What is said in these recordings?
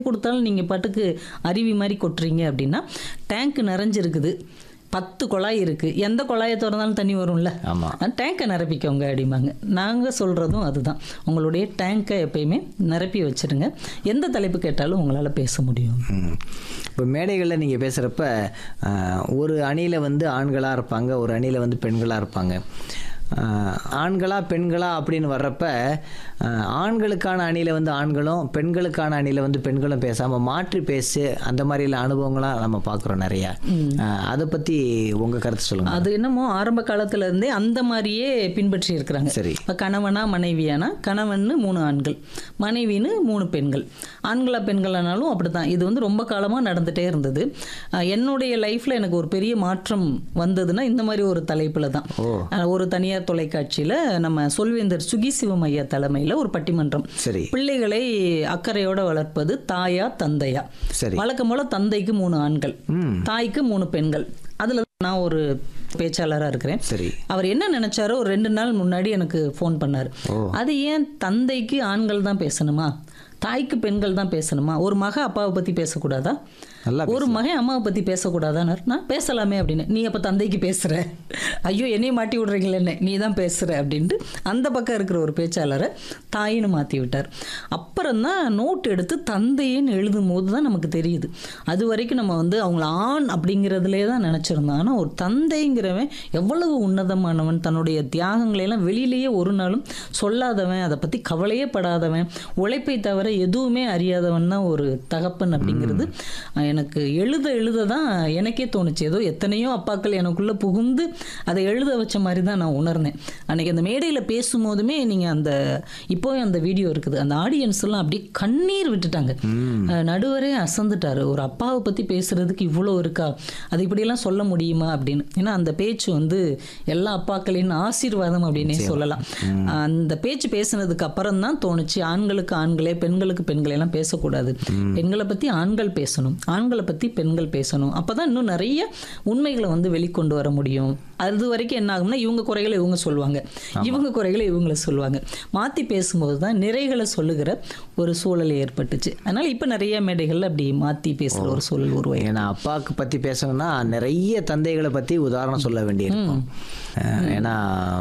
கொடுத்தாலும் நீங்கள் பாட்டுக்கு அருவி மாதிரி கொட்டுறீங்க அப்படின்னா டேங்க் நிறைஞ்சிருக்குது பத்து குழாய் இருக்குது எந்த குழாயை திறந்தாலும் தண்ணி வரும்ல ஆமா. டேங்கை நிரப்பிக்கோங்க அப்படிம்பாங்க நாங்கள் சொல்கிறதும் அதுதான் உங்களுடைய டேங்கை எப்பயுமே நிரப்பி வச்சிருங்க எந்த தலைப்பு கேட்டாலும் உங்களால் பேச முடியும் ம். இப்போ மேடைகளில் நீங்கள் பேசுகிறப்ப ஒரு அணியில் வந்து ஆண்களாக இருப்பாங்க ஒரு அணியில் வந்து பெண்களாக இருப்பாங்க ஆஹ், ஆண்களா பெண்களா அப்படின்னு வர்றப்ப ஆஹ், ஆண்களுக்கான அணியில் வந்து ஆண்களும் பெண்களுக்கான அணியில் வந்து பெண்களும் பேசாமல் மாற்றி பேசு அந்த மாதிரிலாம் அனுபவங்களாம் நம்ம பார்க்குறோம் நிறையா ஆஹ், அதை பற்றி உங்கள் கருத்து சொல்லுங்கள் அது என்னமோ ஆரம்ப காலத்துல இருந்தே அந்த மாதிரியே பின்பற்றி இருக்கிறாங்க சரி. இப்போ கணவனா மனைவியானா கணவன்னு மூணு ஆண்கள் மனைவின்னு மூணு பெண்கள் ஆண்களா பெண்களானாலும் அப்படித்தான் இது வந்து ரொம்ப காலமாக நடந்துட்டே இருந்தது அஹ் என்னுடைய லைஃப்பில் எனக்கு ஒரு பெரிய மாற்றம் வந்ததுன்னா இந்த மாதிரி ஒரு தலைப்பில் தான் அஹ் ஒரு தனியார் தொலைக்காட்சியில் நம்ம சொல்வேந்தர் சுகி சிவம் ஐயா தலைமையில் ஒரு பட்டிமன்றம் சரி பிள்ளைகளை அக்கறையோட வளர்ப்பது தாயா தந்தையா சரி வழக்கம் போல தந்தைக்கு மூணு ஆண்கள் ம் தாய்க்கு மூணு பெண்கள் அதில் நான் ஒரு பேச்சாளராக இருக்கிறேன் சரி அவர் என்ன நினைச்சாரோ ஒரு ரெண்டு நாள் முன்னாடி எனக்கு ஃபோன் பண்ணார் அது ஏன் தந்தைக்கு ஆண்கள் தான் பேசணுமா தாய்க்கு பெண்கள் தான் பேசணுமா ஒரு மக அப்பாவை பற்றி பேசக்கூடாதா நல்லா ஒரு மகன் அம்மாவை பற்றி பேசக்கூடாதான்னு நான் பேசலாமே அப்படின்னு நீ அப்போ தந்தைக்கு பேசுகிற ஐயோ என்னையும் மாட்டி விடுறீங்களேன்னு நீ தான் பேசுகிற அப்படின்ட்டு அந்த பக்கம் இருக்கிற ஒரு பேச்சாளரை தாயின்னு மாற்றி விட்டார் அப்புறம் தான் நோட் எடுத்து தந்தைன்னு எழுதும் போது தான் நமக்கு தெரியுது அது வரைக்கும் நம்ம வந்து அவங்கள ஆண் அப்படிங்கிறதுலே தான் நினச்சிருந்தோம் ஆனால் ஒரு தந்தைங்கிறவன் எவ்வளவு உன்னதமானவன் தன்னுடைய தியாகங்களை எல்லாம் வெளியிலேயே ஒரு நாளும் சொல்லாதவன் அதை பற்றி கவலையே படாதவன் உழைப்பை தவிர எதுவுமே அறியாதவன் தான் ஒரு தகப்பன் அப்படிங்கிறது அஹ், எனக்கு எழுத எழுத தான் எனக்கே தோணுச்சு ஏதோ எத்தனையோ அப்பாக்கள் எனக்குள்ளே புகுந்து அதை எழுத வச்ச மாதிரி தான் நான் உணர்ந்தேன் அன்னைக்கு அந்த மேடையில் பேசும்போதுமே நீங்கள் அந்த இப்போவே அந்த வீடியோ இருக்குது அந்த ஆடியன்ஸ் எல்லாம் அப்படியே கண்ணீர் விட்டுட்டாங்க அஹ், நடுவரே அசந்துட்டாரு ஒரு அப்பாவை பற்றி பேசுறதுக்கு இவ்வளோ இருக்கா அது இப்படியெல்லாம் சொல்ல முடியுமா அப்படின்னு ஏன்னா அந்த பேச்சு வந்து எல்லா அப்பாக்களின் ஆசீர்வாதம் அப்படின்னே சொல்லலாம் அந்த பேச்சு பேசுனதுக்கு அப்புறம் தான் தோணுச்சு ஆண்களுக்கு ஆண்களே பெண்களுக்கு பெண்களே எல்லாம் பேசக்கூடாது பெண்களை பற்றி ஆண்கள் பேசணும் ஆண்களை பற்றி பெண்கள் பேசணும் அப்போ தான் இன்னும் நிறைய உண்மைகளை வந்து வெளிக்கொண்டு வர முடியும் அது வரைக்கும் என்ன ஆகும்னா இவங்க குறைகளை இவங்க சொல்லுவாங்க இவங்க குறைகளை இவங்கள சொல்லுவாங்க மாற்றி பேசும்போது தான் நிறைகளை சொல்லுகிற ஒரு சூழல் ஏற்பட்டுச்சு அதனால இப்போ நிறைய மேடைகள்ல அப்படி மாற்றி பேசுகிற ஒரு சூழல் உருவாயிருக்கு ஏன்னா அப்பாவுக்கு பற்றி பேசணும்னா நிறைய தந்தைகளை பற்றி உதாரணம் சொல்ல வேண்டியிருக்கும் அஹ் ஏன்னா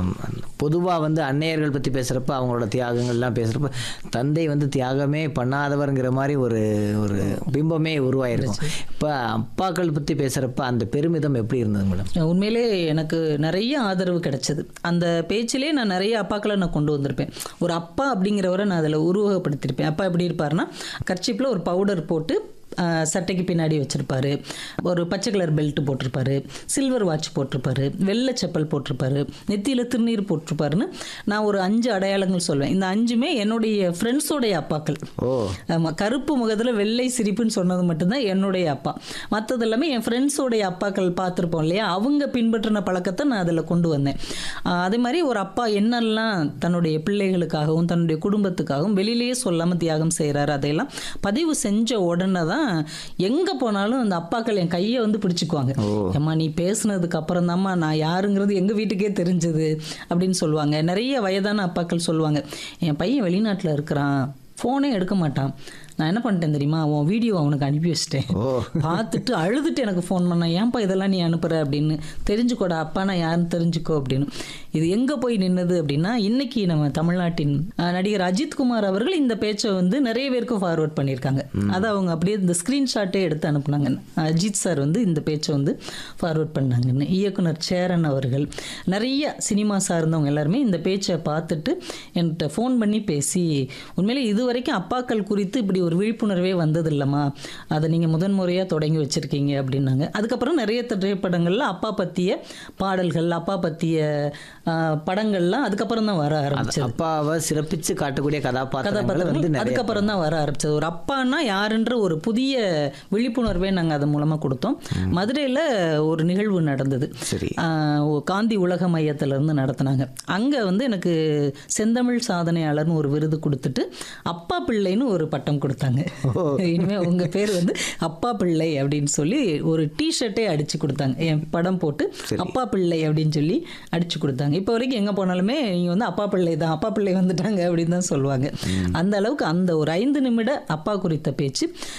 பொதுவாக வந்து அன்னையர்கள் பற்றி பேசுகிறப்ப அவங்களோட தியாகங்கள்லாம் பேசுகிறப்ப தந்தை வந்து தியாகமே பண்ணாதவருங்கிற மாதிரி ஒரு ஒரு பிம்பமே உருவாயிருக்கும் இப்போ அப்பாக்கள் பற்றி பேசுகிறப்ப அந்த பெருமிதம் எப்படி இருந்தது மேடம் உண்மையிலே எனக்கு நிறைய ஆதரவு கிடைச்சது அந்த பேச்சிலே நான் நிறைய அப்பாக்களை நான் கொண்டு வந்திருப்பேன் ஒரு அப்பா அப்படிங்கிறவரை நான் அதில் உருவகப்படுத்தியிருப்பேன் அப்பா எப்படி இருப்பாருன்னா கர்ச்சிப்பில் ஒரு பவுடர் போட்டு ஆஹ், சட்டைக்கு பின்னாடி வச்சிருப்பாரு ஒரு பச்சை கலர் பெல்ட் போட்டிருப்பாரு சில்வர் வாட்ச் போட்டிருப்பாரு வெள்ளை செப்பல் போட்டிருப்பாரு நெத்தியில் திருநீர் போட்டிருப்பாருன்னு நான் ஒரு அஞ்சு அடையாளங்கள் சொல்வேன் இந்த அஞ்சுமே என்னுடைய ஃப்ரெண்ட்ஸோடைய அப்பாக்கள் ஓ ஆமாம் கருப்பு முகத்தில் வெள்ளை சிரிப்புன்னு சொன்னது மட்டும்தான் என்னுடைய அப்பா மற்றது எல்லாமே என் ஃப்ரெண்ட்ஸோடைய அப்பாக்கள் பார்த்துருப்போம் இல்லையா அவங்க பின்பற்றின பழக்கத்தை நான் அதில் கொண்டு வந்தேன் ஆஹ் அதே மாதிரி ஒரு அப்பா என்னெல்லாம் தன்னுடைய பிள்ளைகளுக்காகவும் தன்னுடைய குடும்பத்துக்காகவும் வெளியிலேயே சொல்லாமல் தியாகம் செய்கிறாரு அதையெல்லாம் பதிவு செஞ்ச உடனே தான் எங்கே போனாலும் அந்த அப்பாக்கள் என் கையை வந்து பிடிச்சிக்குவாங்க ஏம்மா நீ பேசுனதுக்கு அப்புறம் தாம்மா நான் யாருங்கிறது எங்கள் வீட்டுக்கே தெரிஞ்சது அப்படின்னு சொல்லுவாங்க நிறைய வயதான அப்பாக்கள் சொல்லுவாங்க என் பையன் வெளிநாட்டில் இருக்கிறான் ஃபோனே எடுக்க மாட்டான் நான் என்ன பண்ணிட்டேன் தெரியுமா உன் வீடியோ அவனுக்கு அனுப்பி வச்சிட்டேன் பார்த்துட்டு அழுதுட்டு எனக்கு ஃபோன் பண்ணான் ஏன்பா இதெல்லாம் நீ அனுப்புற அப்படின்னு தெரிஞ்சுக்கோடா அப்பா நான் யாருன்னு தெரிஞ்சுக்கோ அப்படின்னு இது எங்கே போய் நின்னது அப்படின்னா இன்னைக்கு நம்ம தமிழ்நாட்டின் அஹ், நடிகர் அஜித் குமார் அவர்கள் இந்த பேச்சை வந்து நிறைய பேருக்கு ஃபார்வர்ட் பண்ணியிருக்காங்க அதை அவங்க அப்படியே இந்த ஸ்க்ரீன்ஷாட்டே எடுத்து அனுப்புனாங்க அஜித் சார் வந்து இந்த பேச்சை வந்து ஃபார்வர்ட் பண்ணாங்கன்னு இயக்குனர் சேரன் அவர்கள் நிறைய சினிமா சார்ந்தவங்க எல்லாருமே இந்த பேச்சை பார்த்துட்டு என்கிட்ட ஃபோன் பண்ணி பேசி உண்மையிலே இது வரைக்கும் அப்பாக்கள் குறித்து இப்படி ஒரு விழிப்புணர்வே வந்தது இல்லைம்மா அதை நீங்கள் முதன் முறையாக தொடங்கி வச்சுருக்கீங்க அப்படின்னாங்க அதுக்கப்புறம் நிறைய திரைப்படங்கள்ல அப்பா பற்றிய பாடல்கள் அப்பா பற்றிய படங்கள்லாம் அதுக்கப்புறம் தான் வர ஆரம்பிச்சது அப்பாவை சிறப்பிச்சு காட்டக்கூடிய கதாபாத்திரங்கள் வந்து கதாபாத்திரங்கள் நிறைய அதுக்கப்புறம் தான் வர ஆரம்பிச்சது ஒரு அப்பான்னா யாருன்ற ஒரு புதிய விழிப்புணர்வே நாங்கள் அது மூலமாக கொடுத்தோம் மதுரையில் ஒரு நிகழ்வு நடந்தது சரி ஆஹ் ஓ- காந்தி உலக மையத்துல இருந்து நடத்துனாங்க அங்கே வந்து எனக்கு செந்தமிழ் சாதனையாளர்னு ஒரு விருது கொடுத்துட்டு அப்பா பிள்ளைன்னு ஒரு பட்டம் கொடுத்தாங்க கொடுத்தாங்க இனிமே உங்க பேர் வந்து அப்பா பிள்ளை அப்படின்னு சொல்லி ஒரு டிஷர்ட்டே அடிச்சு கொடுத்தாங்க என் படம் போட்டு அப்பா பிள்ளை அப்படின்னு சொல்லி அடிச்சு கொடுத்தாங்க இப்போ வரைக்கும் எங்க போனாலுமே நீங்க வந்து அப்பா பிள்ளை தான் அப்பா பிள்ளை வந்துட்டாங்க அப்படின்னு தான் சொல்லுவாங்க அந்த அளவுக்கு அந்த ஒரு ஐந்து நிமிட அப்பா குறித்த பேச்சு